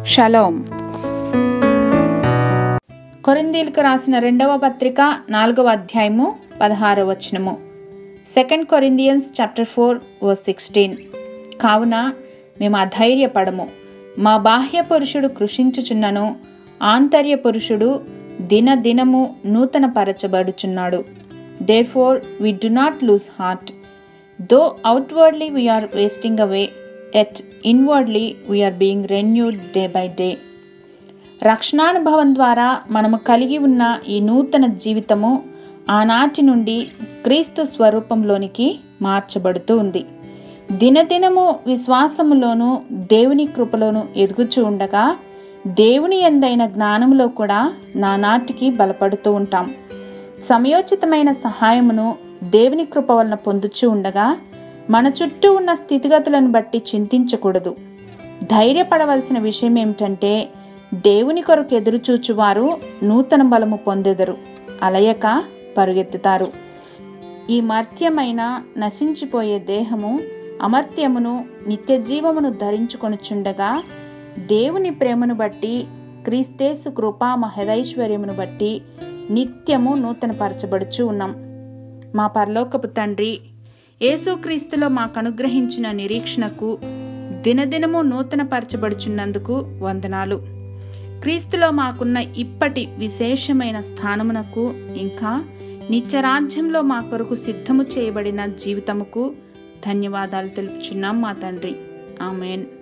shalom కొరిందీలకు రాసిన రెండవ పత్రిక నాలుగవ అధ్యాయము పదహారవ వచనము second Corinthians chapter four verse sixteen కావున మేము అధైర్యపడము మా బాహ్య పురుషుడు కృషించుచున్నను ఆంతర్య పురుషుడు దినదినము నూతన పరచబడుచున్నాడు therefore we do not lose heart though outwardly we are wasting away yet inwardly we are being renewed day by day రక్షణానుభవం ద్వారా మనము కలిగి ఉన్న ఈ నూతన జీవితము ఆనాటి నుండి క్రీస్తు స్వరూపంలోనికి మార్చబడుతూ ఉంది దినదినము విశ్వాసములోను దేవుని కృపలోను ఎదుగుచూ ఉండగా దేవుని ఎందైన జ్ఞానములో కూడా నానాటికి బలపడుతూ ఉంటాం సమయోచితమైన సహాయమును దేవుని కృప వలన పొందుచూ ఉండగా మన చుట్టూ ఉన్న స్థితిగతులను బట్టి చింతించకూడదు ధైర్యపడవలసిన విషయం ఏమిటంటే దేవుని కొరకు ఎదురుచూచువారు నూతన బలము పొందెదరు అలయక పరుగెత్తుతారు ఈ మర్త్యమైన నశించిపోయే దేహము అమర్త్యమును నిత్యజీవమును ధరించుకొనుచుండగా దేవుని ప్రేమను బట్టి క్రీస్తేసు కృపా మహదైశ్వర్యమును బట్టి నిత్యము నూతనపరచబడుచు ఉన్నాం మా పరలోకపు తండ్రి యేసుక్రీస్తులో మాకు అనుగ్రహించిన నిరీక్షణకు దినదినము నూతనపరచబడుచున్నందుకు వందనాలు క్రీస్తులో మాకున్న ఇప్పటి విశేషమైన స్థానమునకు ఇంకా నిత్యరాజ్యంలో మా కొరకు సిద్ధము చేయబడిన జీవితముకు ధన్యవాదాలు తెలుపుచున్నాం మా తండ్రి ఆమెన్